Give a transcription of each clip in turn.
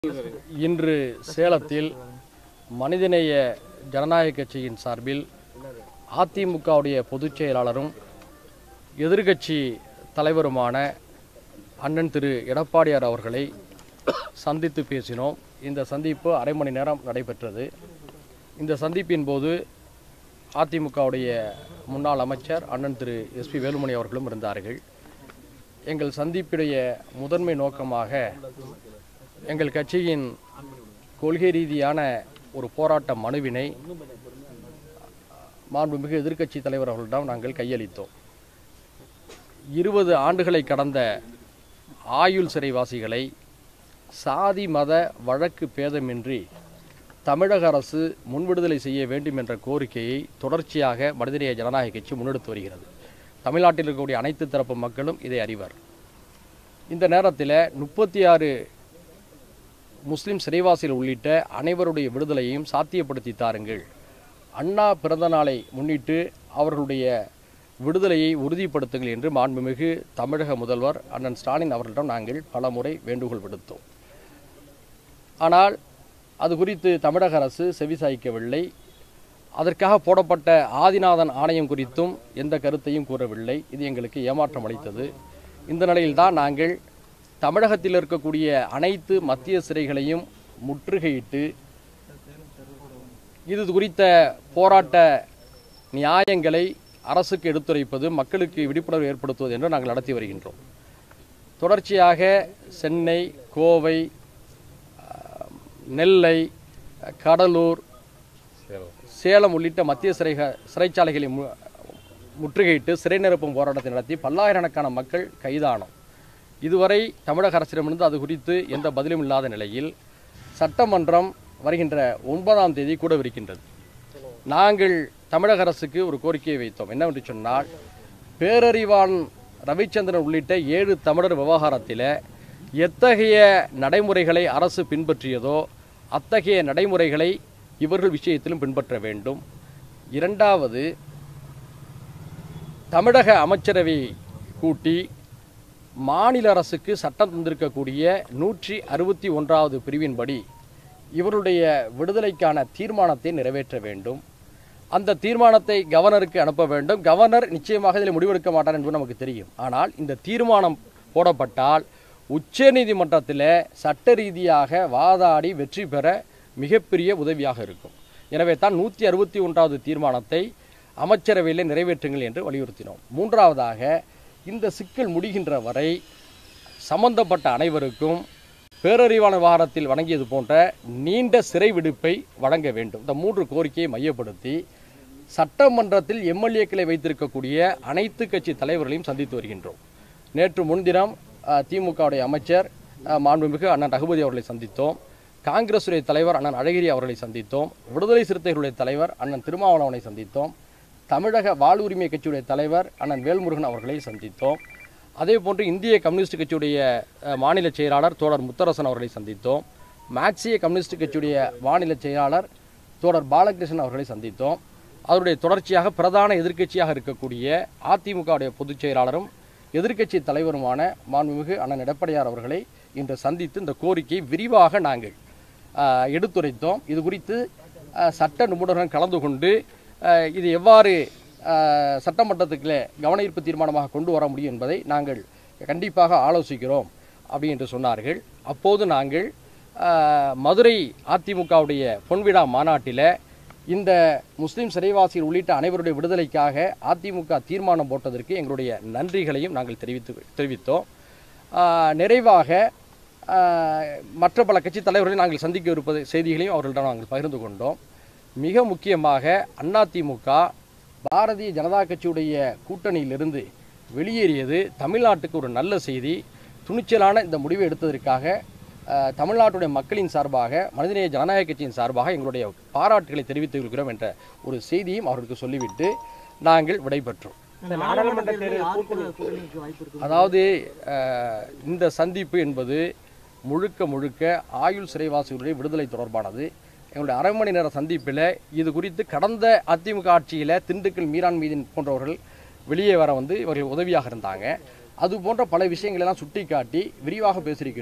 இன்று சேலத்தில் மனிதநேய ஜனநாயக கட்சியின் சார்பில் அதிமுகவுடைய பொதுச் செயலாளரும் எதிர்க்கட்சி தலைவருமான அண்ணன் திரு எடப்பாடியார் அவர்களை சந்தித்து பேசினோம் இந்த சந்திப்பு அரை மணி நேரம் நடைபெற்றது இந்த சந்திப்பின் போது அதிமுகவுடைய முன்னாள் அமைச்சர் அண்ணன் திரு எஸ்பி வேலுமணி அவர்களும் இருந்தார்கள் எங்கள் சந்திப்புடைய முதன்மை நோக்கமாக எங்கள் கட்சியின் கொள்கை ரீதியான ஒரு போராட்ட மனுவினை மாண்புமிகு எதிர்க்கட்சி தலைவர் அவர்களிடம் நாங்கள் கையளித்தோம் இருபது ஆண்டுகளை கடந்த ஆயுள் சிறைவாசிகளை சாதி மத வழக்கு பேதமின்றி தமிழக அரசு முன்விடுதலை செய்ய வேண்டும் என்ற கோரிக்கையை தொடர்ச்சியாக மனிதநேய ஜனநாயக கட்சி முன்னெடுத்து வருகிறது தமிழ்நாட்டில் இருக்கக்கூடிய அனைத்து தரப்பு மக்களும் இதை அறிவர் இந்த நேரத்தில் முப்பத்தி ஆறு முஸ்லிம் சிறைவாசிகள் உள்ளிட்ட அனைவருடைய விடுதலையையும் சாத்தியப்படுத்தி தாருங்கள் அண்ணா பிறந்த நாளை முன்னிட்டு அவர்களுடைய விடுதலையை உறுதிப்படுத்துங்கள் என்று மாண்புமிகு தமிழக முதல்வர் அண்ணன் ஸ்டாலின் அவர்களிடம் நாங்கள் பல முறை வேண்டுகோள் விடுத்தோம் ஆனால் அது குறித்து தமிழக அரசு செவிசாய்க்கவில்லை அதற்காக போடப்பட்ட ஆதிநாதன் ஆணையம் குறித்தும் எந்த கருத்தையும் கூறவில்லை இது எங்களுக்கு ஏமாற்றம் அளித்தது இந்த நிலையில்தான் நாங்கள் தமிழகத்தில் இருக்கக்கூடிய அனைத்து மத்திய சிறைகளையும் முற்றுகையிட்டு இது குறித்த போராட்ட நியாயங்களை அரசுக்கு எடுத்துரைப்பது மக்களுக்கு விழிப்புணர்வு ஏற்படுத்துவது என்று நாங்கள் நடத்தி வருகின்றோம் தொடர்ச்சியாக சென்னை கோவை அஹ், நெல்லை அஹ், கடலூர் சேலம் உள்ளிட்ட மத்திய சிறைக சிறைச்சாலைகளை மு முற்றுகையிட்டு சிறை நிரப்பும் போராட்டத்தை நடத்தி பல்லாயிரக்கணக்கான மக்கள் கைதானோம் இதுவரை தமிழக அரசிடமிருந்து அது குறித்து எந்த பதிலும் இல்லாத நிலையில் சட்டமன்றம் வருகின்ற ஒன்பதாம் தேதி கூடவிருக்கின்றது நாங்கள் தமிழக அரசுக்கு ஒரு கோரிக்கையை வைத்தோம் என்னவென்று சொன்னால் பேரறிவாளன் ரவிச்சந்திரன் உள்ளிட்ட ஏழு தமிழர் விவகாரத்தில் எத்தகைய நடைமுறைகளை அரசு பின்பற்றியதோ அத்தகைய நடைமுறைகளை இவர்கள் விஷயத்திலும் பின்பற்ற வேண்டும் இரண்டாவது தமிழக அமைச்சரவை கூட்டி மாநில அரசுக்கு சட்டம் தந்திருக்கக்கூடிய நூற்றி அறுபத்தி ஒன்றாவது பிரிவின்படி இவருடைய விடுதலைக்கான தீர்மானத்தை நிறைவேற்ற வேண்டும் அந்த தீர்மானத்தை கவர்னருக்கு அனுப்ப வேண்டும் கவர்னர் நிச்சயமாக இதில் முடிவெடுக்க மாட்டார் என்பது நமக்கு தெரியும் ஆனால் இந்த தீர்மானம் போடப்பட்டால் உச்சநீதிமன்றத்தில் சட்ட ரீதியாக வாதாடி வெற்றி பெற மிகப்பெரிய உதவியாக இருக்கும் எனவே தான் நூற்றி அறுபத்தி ஒன்றாவது தீர்மானத்தை அமைச்சரவையில் நிறைவேற்றுங்கள் என்று வலியுறுத்தினோம் மூன்றாவதாக இந்த சிக்கல் முடிகின்ற வரை சம்பந்தப்பட்ட அனைவருக்கும் பேரறிவான விவகாரத்தில் வழங்கியது போன்ற நீண்ட சிறை விடுப்பை வழங்க வேண்டும் இந்த மூன்று கோரிக்கையை மையப்படுத்தி சட்டமன்றத்தில் எம்எல்ஏக்களை வைத்திருக்கக்கூடிய அனைத்து கட்சி தலைவர்களையும் சந்தித்து வருகின்றோம் நேற்று முன்தினம் அஹ், திமுகவுடைய அமைச்சர் அஹ், மாண்புமிகு அண்ணன் ரகுபதி அவர்களை சந்தித்தோம் காங்கிரசுடைய தலைவர் அண்ணன் அழகிரி அவர்களை சந்தித்தோம் விடுதலை சிறுத்தைகளுடைய தலைவர் அண்ணன் திருமாவளவனை சந்தித்தோம் தமிழக வாழ்வுரிமை கட்சியுடைய தலைவர் அண்ணன் வேல்முருகன் அவர்களை சந்தித்தோம் அதே போன்று இந்திய கம்யூனிஸ்ட் கட்சியுடைய அஹ், மாநில செயலாளர் தோழர் முத்தரசன் அவர்களை சந்தித்தோம் மார்க்சிய கம்யூனிஸ்ட் கட்சியுடைய மாநில செயலாளர் தோழர் பாலகிருஷ்ணன் அவர்களை சந்தித்தோம் அவருடைய தொடர்ச்சியாக பிரதான எதிர்க்கட்சியாக இருக்கக்கூடிய அதிமுகவுடைய பொதுச் செயலாளரும் எதிர்க்கட்சி தலைவருமான மாண்புமிகு அண்ணன் எடப்பாடியார் அவர்களை இன்று சந்தித்து இந்த கோரிக்கையை விரிவாக நாங்கள் ஆஹ், எடுத்துரைத்தோம் இது குறித்து ஆஹ், சட்ட நிபுணர்கள் கலந்து கொண்டு ஆஹ், இது எவ்வாறு ஆஹ், சட்டமன்றத்துக்குள்ளே கவன ஈர்ப்பு தீர்மானமாக கொண்டு வர முடியும் என்பதை நாங்கள் கண்டிப்பாக ஆலோசிக்கிறோம் அப்படி என்று சொன்னார்கள் அப்போது நாங்கள் ஆஹ், மதுரை அதிமுகவுடைய பொன்விழா மாநாட்டில் இந்த முஸ்லிம் சிறைவாசிகள் உள்ளிட்ட அனைவருடைய விடுதலைக்காக அதிமுக தீர்மானம் போட்டதற்கு எங்களுடைய நன்றிகளையும் நாங்கள் தெரிவித்து தெரிவித்தோம் ஆஹ், நிறைவாக ஆஹ், மற்ற பல கட்சி தலைவர்களை நாங்கள் சந்திக்க இருப்பது செய்திகளையும் அவர்களிடம் நாங்கள் பகிர்ந்து கொண்டோம் மிக முக்கியமாக அதிமுக பாரதிய ஜனதா கட்சியுடைய கூட்டணியிலிருந்து வெளியேறியது தமிழ்நாட்டுக்கு ஒரு நல்ல செய்தி துணிச்சலான இந்த முடிவை எடுத்ததற்காக அஹ், தமிழ்நாட்டுடைய மக்களின் சார்பாக மனிதநேய ஜனநாயக கட்சியின் சார்பாக எங்களுடைய பாராட்டுகளை தெரிவித்துக் கொள்கிறோம் என்ற ஒரு செய்தியும் அவர்களுக்கு சொல்லிவிட்டு நாங்கள் விடைபெற்றோம் இந்த நாடாளுமன்ற தேர்தல் கூட்டணி கூட்டணிக்கு வாய்ப்பு இருக்கு அதாவது அஹ், இந்த சந்திப்பு என்பது முழுக்க முழுக்க ஆயுள் சிறைவாசிகளுடைய விடுதலை தொடர்பானது எங்களுடைய அரை மணி நேர சந்திப்பில் இது குறித்து கடந்த அதிமுக ஆட்சியில் திண்டுக்கல் மீரான் மீதின் போன்றவர்கள் வெளியே வர வந்து இவர்கள் உதவியாக இருந்தாங்க அது போன்ற பல விஷயங்களெல்லாம் சுட்டிக்காட்டி விரிவாக பேசியிருக்கின்றோம்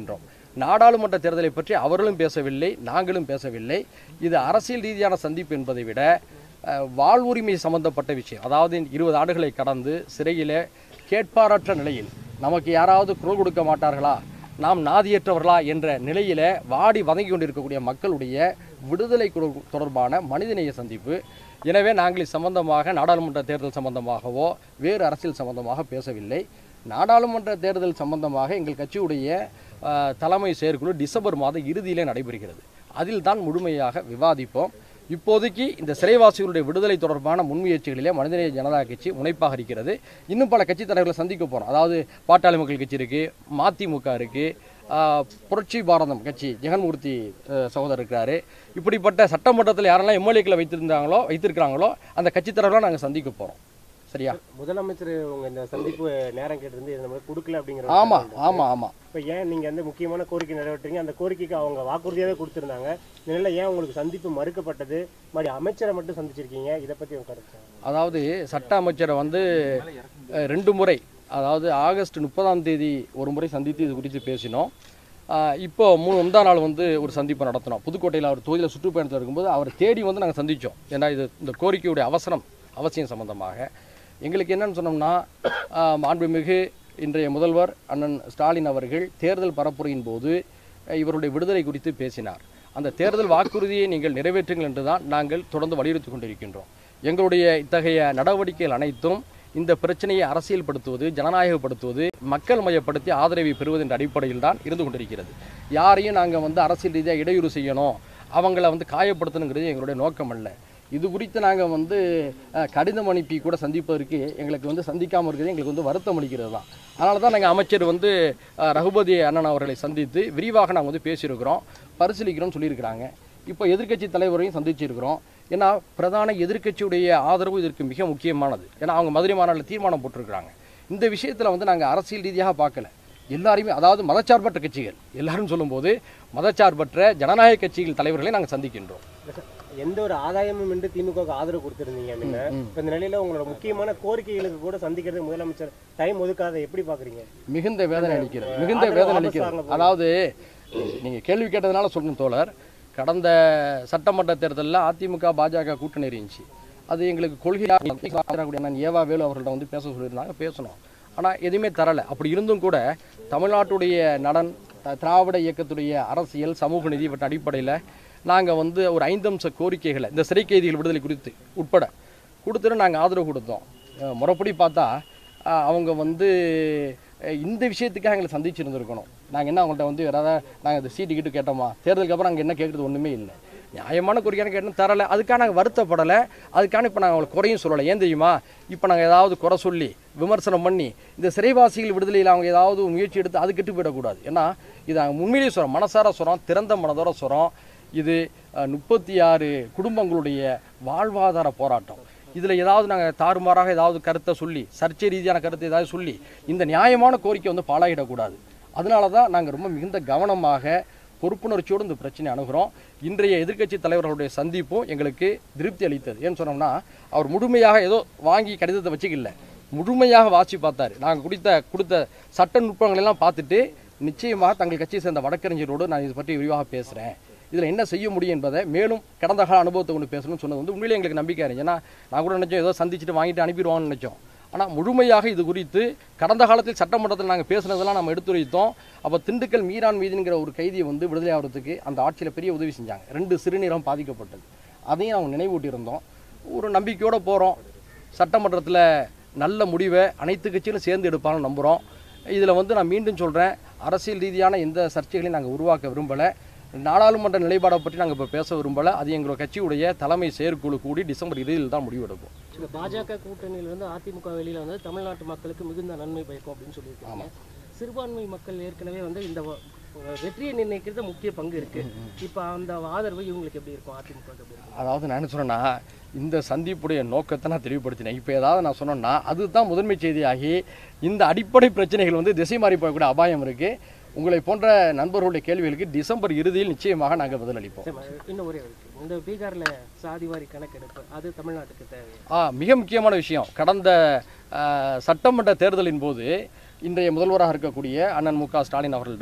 நாடாளுமன்ற தேர்தலை பற்றி அவர்களும் பேசவில்லை நாங்களும் பேசவில்லை இது அரசியல் ரீதியான சந்திப்பு என்பதை விட அஹ், வாழ்வுரிமை சம்பந்தப்பட்ட விஷயம் அதாவது இருபது ஆண்டுகளை கடந்து சிறையிலே கேட்பாரற்ற நிலையில் நமக்கு யாராவது குரல் கொடுக்க மாட்டார்களா நாம் நாதியற்றவர்களா என்ற நிலையில வாடி வதங்கி கொண்டிருக்கக்கூடிய மக்களுடைய விடுதலை குழு- தொடர்பான மனிதநேய சந்திப்பு எனவே நாங்கள் இது சம்பந்தமாக நாடாளுமன்ற தேர்தல் சம்பந்தமாகவோ வேறு அரசியல் சம்பந்தமாக பேசவில்லை நாடாளுமன்ற தேர்தல் சம்பந்தமாக எங்கள் கட்சியுடைய அஹ், தலைமை செயற்குழு டிசம்பர் மாத இறுதியிலே நடைபெறுகிறது அதில் தான் முழுமையாக விவாதிப்போம் இப்போதைக்கு இந்த சிறைவாசிகளுடைய விடுதலை தொடர்பான முன்முயற்சிகளிலே மனிதநேய ஜனதா கட்சி முனைப்பாக இருக்கிறது இன்னும் பல கட்சி தலைவர்களை சந்திக்க போறோம் அதாவது பாட்டாளி மக்கள் கட்சி இருக்கு மதிமுக இருக்கு ஆஹ், புரட்சி பாரதம் கட்சி ஜெகன்மூர்த்தி அஹ், சகோதரர் இருக்கிறாரு இப்படிப்பட்ட சட்டமன்றத்தில் யாரெல்லாம் எம்எல்ஏக்களை வைத்திருந்தாங்களோ வைத்திருக்கிறாங்களோ அந்த கட்சி தலைவர்களை நாங்கள் சந்திக்க போறோம் சரியா முதலமைச்சர் உங்க இந்த சந்திப்பு நேரம் கேட்டிருந்து இது நமக்கு கொடுக்கல அப்படிங்கிற ஒரு ஆமா தகவல் இருக்கு. ஆமா ஆமா இப்ப ஏன் நீங்க வந்து முக்கியமான கோரிக்கை நிறைவேற்றீங்க அந்த கோரிக்கைக்கு அவங்க வாக்குறுதியாவே கொடுத்திருந்தாங்க இதனால ஏன் உங்களுக்கு சந்திப்பு மறுக்கப்பட்டது மாதிரி அமைச்சரை மட்டும் சந்திச்சிருக்கீங்க இதை பத்தி உங்க கருத்து அதாவது சட்ட அமைச்சரை வந்து அஹ், ரெண்டு முறை அதாவது ஆகஸ்ட் முப்பதாம் தேதி ஒரு முறை சந்தித்து இது குறித்து பேசினோம் ஆஹ், இப்போ மூணு முந்தா நாள் வந்து ஒரு சந்திப்பு நடத்தினோம் புதுக்கோட்டையில் அவர் தொகுதியில் சுற்றுப்பயணத்தில் இருக்கும்போது அவரை தேடி வந்து நாங்கள் சந்தித்தோம் ஏன்னா இது இந்த கோரிக்கையுடைய அவசரம் அவசியம் சம்பந்தமாக எங்களுக்கு என்னன்னு சொன்னோம்னா ஆஹ், மாண்புமிகு இன்றைய முதல்வர் அண்ணன் ஸ்டாலின் அவர்கள் தேர்தல் பரப்புரையின் போது அஹ், இவருடைய விடுதலை குறித்து பேசினார் அந்த தேர்தல் வாக்குறுதியை நீங்கள் நிறைவேற்றுங்கள் என்று தான் நாங்கள் தொடர்ந்து வலியுறுத்தி கொண்டிருக்கின்றோம் எங்களுடைய இத்தகைய நடவடிக்கைகள் அனைத்தும் இந்த பிரச்சனையை அரசியல்படுத்துவது ஜனநாயகப்படுத்துவது மக்கள் மையப்படுத்தி ஆதரவை பெறுவது என்ற அடிப்படையில் தான் இருந்து கொண்டிருக்கிறது யாரையும் நாங்கள் வந்து அரசியல் ரீதியாக இடையூறு செய்யணும் அவங்கள வந்து காயப்படுத்தணுங்கிறது எங்களுடைய நோக்கம் அல்ல இது குறித்து நாங்கள் வந்து அஹ், கடிதம் அனுப்பி கூட சந்திப்பதற்கு எங்களுக்கு வந்து சந்திக்காமல் இருக்கிறது எங்களுக்கு வந்து வருத்தம் அளிக்கிறது தான் அதனால தான் நாங்கள் அமைச்சர் வந்து அஹ், ரகுபதி அண்ணன் அவர்களை சந்தித்து விரிவாக நாங்கள் வந்து பேசியிருக்கிறோம் பரிசீலிக்கிறோம்னு சொல்லியிருக்கிறாங்க இப்போ எதிர்க்கட்சி தலைவரையும் சந்திச்சிருக்கிறோம் ஏன்னா பிரதான எதிர்க்கட்சியுடைய ஆதரவு இதற்கு மிக முக்கியமானது ஏன்னா அவங்க மதுரை மாநாட்டில் தீர்மானம் போட்டிருக்கிறாங்க இந்த விஷயத்தில் வந்து நாங்கள் அரசியல் ரீதியாக பார்க்கல எல்லாரையுமே அதாவது மதச்சார்பற்ற கட்சிகள் எல்லாரும் சொல்லும்போது மதச்சார்பற்ற ஜனநாயக கட்சிகள் தலைவர்களை நாங்கள் சந்திக்கின்றோம் எந்த ஒரு ஆதாயமும் இன்றி திமுகவுக்கு ஆதரவு கொடுத்திருந்தீங்க முன்ன இப்ப இந்த நிலையில உங்களோட முக்கியமான கோரிக்கைகளுக்கு கூட சந்திக்கிறது முதலமைச்சர் டைம் ஒதுக்காத எப்படி பாக்குறீங்க மிகுந்த வேதனை அளிக்கிறது மிகுந்த ஆதரவு வேதனை வாபஸ் அளிக்கிறது வாங்க போகுது. அதாவது நீங்கள் கேள்வி கேட்டதுனால சொல்லணும் தோழர் கடந்த சட்டமன்ற தேர்தலில் அதிமுக பாஜக கூட்டணி இருந்துச்சு அது எங்களுக்கு கொள்கையாக நான் ஏவா வேலு அவர்கள்ட்ட வந்து பேச சொல்லியிருந்தாங்க பேசணும் ஆனால் எதுவுமே தரலை அப்படி இருந்தும் கூட தமிழ்நாட்டுடைய நலன் த- திராவிட இயக்கத்துடைய அரசியல் சமூக நீதி இவற்றை அடிப்படையில் நாங்கள் வந்து ஒரு ஐந்தம்ச கோரிக்கைகளை இந்த சிறை கைதிகள் விடுதலை குறித்து உட்பட கொடுத்துட்டு நாங்கள் ஆதரவு கொடுத்தோம் அஹ் முறைப்படி பார்த்தா அஹ் அவங்க வந்து அஹ் இந்த விஷயத்துக்காக எங்களை சந்திச்சிருந்துருக்கணும் நாங்கள் என்ன அவங்கள்ட்ட வந்து யாராவது நாங்கள் இந்த சீட்டு கிட்டு கேட்டோமா தேர்தலுக்கு அப்புறம் அங்கே என்ன கேட்குறது ஒன்றுமே இல்லை நியாயமான கோரிக்கையான கேட்டோம் தரலை அதுக்காக நாங்கள் வருத்தப்படலை அதுக்கான இப்போ நாங்கள் அவங்களுக்கு குறையும் சொல்லலை ஏன் தெரியுமா இப்போ நாங்கள் ஏதாவது குறை சொல்லி விமர்சனம் பண்ணி இந்த சிறைவாசிகள் விடுதலையில் அவங்க ஏதாவது ஒரு முயற்சி எடுத்து அது கெட்டு போயிடக்கூடாது ஏன்னா இது நாங்கள் உண்மையிலேயே சொல்கிறோம் மனசார சொல்கிறோம் திறந்த மனதோட சொல்கிறோம் இது முப்பத்தி ஆறு குடும்பங்களுடைய வாழ்வாதார போராட்டம் இதில் ஏதாவது நாங்கள் தாறுமாறாக ஏதாவது கருத்தை சொல்லி சர்ச்சை ரீதியான கருத்தை ஏதாவது சொல்லி இந்த நியாயமான கோரிக்கை வந்து பாழாயிடக்கூடாது அதனால தான் நாங்கள் ரொம்ப மிகுந்த கவனமாக பொறுப்புணர்ச்சியோடு இந்த பிரச்சனை அணுகிறோம் இன்றைய எதிர்க்கட்சி தலைவர்களுடைய சந்திப்பும் எங்களுக்கு திருப்தி அளித்தது ஏன்னு சொன்னோம்னா அவர் முழுமையாக ஏதோ வாங்கி கடிதத்தை வச்சுக்கல முழுமையாக வாசி பார்த்தாரு நாங்கள் கொடுத்த கொடுத்த சட்ட நுட்பங்கள் எல்லாம் பார்த்துட்டு நிச்சயமாக தங்கள் கட்சியை சேர்ந்த வழக்கறிஞரோடு நான் இது பற்றி விரிவாக பேசுகிறேன் இதில் என்ன செய்ய முடியும் என்பதை மேலும் கடந்த கால அனுபவத்தை கொண்டு பேசணும்னு சொன்னது வந்து உண்மையிலே எங்களுக்கு நம்பிக்கை இருந்துச்சு ஏன்னா நான் கூட நினச்சோம் ஏதோ சந்திச்சுட்டு வாங்கிட்டு அனுப்பிடுவாங்கன்னு நினச்சோம் ஆனால் முழுமையாக இது குறித்து கடந்த காலத்தில் சட்டமன்றத்தில் நாங்கள் பேசுனதெல்லாம் நம்ம எடுத்துரைத்தோம் அப்போ திண்டுக்கல் மீரான் மீதிங்கிற ஒரு கைதியை வந்து விடுதலை ஆகிறதுக்கு அந்த ஆட்சியில் பெரிய உதவி செஞ்சாங்க ரெண்டு சிறுநீரம் பாதிக்கப்பட்டது அதையும் அவங்க நினைவூட்டியிருந்தோம் ஒரு நம்பிக்கையோடு போகிறோம் சட்டமன்றத்தில் நல்ல முடிவை அனைத்து கட்சிகளும் சேர்ந்து எடுப்பாங்கன்னு நம்புகிறோம் இதில் வந்து நான் மீண்டும் சொல்கிறேன் அரசியல் ரீதியான எந்த சர்ச்சைகளையும் நாங்கள் உருவாக்க விரும்பலை நாடாளுமன்ற நிலைப்பாடை பற்றி நாங்கள் இப்போ பேச விரும்பலை அது எங்களோட கட்சியுடைய தலைமை செயற்குழு கூடி டிசம்பர் இறுதியில் தான் முடிவெடுப்போம் இந்த பாஜக கூட்டணியிலிருந்து அதிமுக வெளியில வந்து தமிழ்நாட்டு மக்களுக்கு மிகுந்த நன்மை பயக்கும் அப்படின்னு சொல்லியிருக்காங்க சிறுபான்மை மக்கள் ஏற்கனவே வந்து இந்த வ- வெற்றியை நிர்ணயிக்கிறது முக்கிய பங்கு இருக்கு இப்போ அந்த ஆதரவு இவங்களுக்கு எப்படி இருக்கும் அதிமுக எப்படி இருக்கும் அதாவது நான் என்ன சொன்னேன்னா இந்த சந்திப்புடைய நோக்கத்தை நான் தெளிவுபடுத்தினேன் இப்போ ஏதாவது நான் சொன்னேன்னா அதுதான் முதன்மை செய்தியாகி இந்த அடிப்படை பிரச்சனைகள் வந்து திசை மாறி போகக்கூடிய அபாயம் இருக்குது உங்களை போன்ற நண்பர்களுடைய கேள்விகளுக்கு டிசம்பர் இறுதியில் நிச்சயமாக நாங்கள் பதிலளிப்போம் சரி, இன்னும் ஒரே ஒரு விஷயம். இந்த பீகார்ல சாதிவாரி கணக்கெடுப்பு அது தமிழ்நாட்டுக்கு தேவை ஆ மிக முக்கியமான விஷயம் கடந்த ஆ, சட்டமன்ற தேர்தலின் போது இன்றைய முதல்வராக இருக்கக்கூடிய அண்ணன் மு க ஸ்டாலின் அவர்களிடம்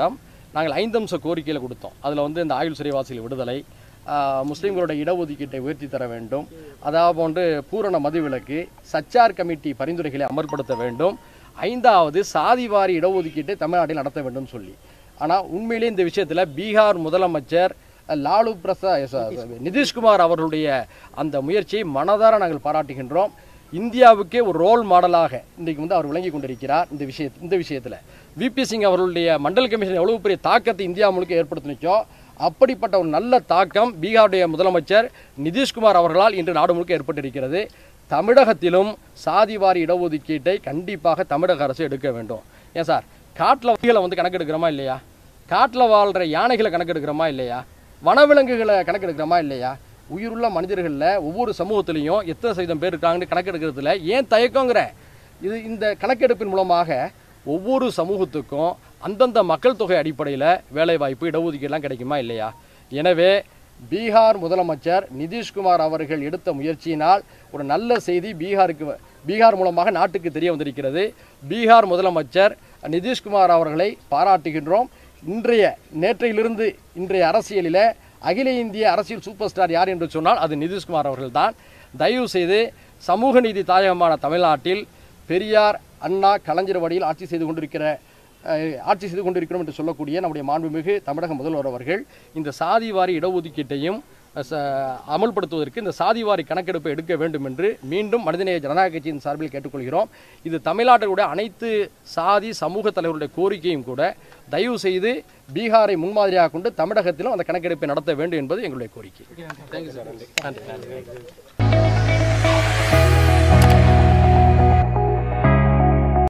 நாங்கள் ஐந்து அம்ச கோரிக்கையில் கொடுத்தோம் அதில் வந்து இந்த ஆயுள் சிறைவாசிகள் விடுதலை ஆஹ், முஸ்லிம்களுடைய இடஒதுக்கீட்டை உயர்த்தி தர வேண்டும் அதாவது போன்று பூரண மதுவிலக்கு சச்சார் கமிட்டி பரிந்துரைகளை அமல்படுத்த வேண்டும் ஐந்தாவது சாதிவாரி இடஒதுக்கீட்டை தமிழ்நாட்டில் நடத்த வேண்டும் சொல்லி ஆனால் உண்மையிலே இந்த விஷயத்தில் பீகார் முதலமைச்சர் லாலு பிரசாத் நிதிஷ்குமார் அவர்களுடைய அந்த முயற்சியை மனதார நாங்கள் பாராட்டுகின்றோம் இந்தியாவுக்கே ஒரு ரோல் மாடலாக இன்றைக்கு வந்து அவர் விளங்கி கொண்டிருக்கிறார் இந்த விஷய இந்த விஷயத்தில் விபி சிங் அவர்களுடைய மண்டல் கமிஷன் எவ்வளவு பெரிய தாக்கத்தை இந்தியா முழுக்க ஏற்படுத்தினுச்சோ அப்படிப்பட்ட ஒரு நல்ல தாக்கம் பீகாருடைய முதலமைச்சர் நிதிஷ்குமார் அவர்களால் இன்று நாடு முழுக்க ஏற்பட்டிருக்கிறது தமிழகத்திலும் சாதிவாரி இடஒதுக்கீட்டை கண்டிப்பாக தமிழக அரசு எடுக்க வேண்டும் ஏன் சார் காட்டில் வகைகளை வந்து கணக்கெடுக்கிறோமா இல்லையா காட்டில் வாழ்கிற யானைகளை கணக்கெடுக்கிறோமா இல்லையா வனவிலங்குகளை கணக்கெடுக்கிறோமா இல்லையா உயிருள்ள மனிதர்களில் ஒவ்வொரு சமூகத்திலையும் எத்தனை சதவீதம் பேர் இருக்காங்கன்னு கணக்கெடுக்கிறதுல ஏன் தயக்கங்கிற இது இந்த கணக்கெடுப்பின் மூலமாக ஒவ்வொரு சமூகத்துக்கும் அந்தந்த மக்கள் தொகை அடிப்படையில் வேலைவாய்ப்பு இடஒதுக்கீடுலாம் கிடைக்குமா இல்லையா எனவே பீகார் முதலமைச்சர் நிதிஷ்குமார் அவர்கள் எடுத்த முயற்சியினால் ஒரு நல்ல செய்தி பீகாருக்கு வ- பீகார் மூலமாக நாட்டுக்கு தெரிய வந்திருக்கிறது பீகார் முதலமைச்சர் நிதிஷ்குமார் அவர்களை பாராட்டுகின்றோம் இன்றைய நேற்றையிலிருந்து இன்றைய அரசியலில் அகில இந்திய அரசியல் சூப்பர் ஸ்டார் யார் என்று சொன்னால் அது நிதிஷ்குமார் அவர்கள்தான் தயவு செய்து சமூக நீதி தாயகமான தமிழ்நாட்டில் பெரியார் அண்ணா கலைஞர் வழியில் ஆட்சி செய்து கொண்டிருக்கிற அஹ், ஆட்சி செய்து கொண்டிருக்கிறோம் என்று சொல்லக்கூடிய நம்முடைய மாண்புமிகு தமிழக முதல்வர் அவர்கள் இந்த சாதிவாரி இடஒதுக்கீட்டையும் அஹ், ச- அமல்படுத்துவதற்கு இந்த சாதிவாரி கணக்கெடுப்பை எடுக்க வேண்டும் என்று மீண்டும் மனிதநேய ஜனநாயக கட்சியின் சார்பில் கேட்டுக்கொள்கிறோம் இது தமிழ்நாட்டிலுடைய அனைத்து சாதி சமூக தலைவருடைய கோரிக்கையும் கூட தயவு செய்து பீகாரை முன்மாதிரியாக கொண்டு தமிழகத்திலும் அந்த கணக்கெடுப்பை நடத்த வேண்டும் என்பது எங்களுடைய கோரிக்கை நன்றி நன்றி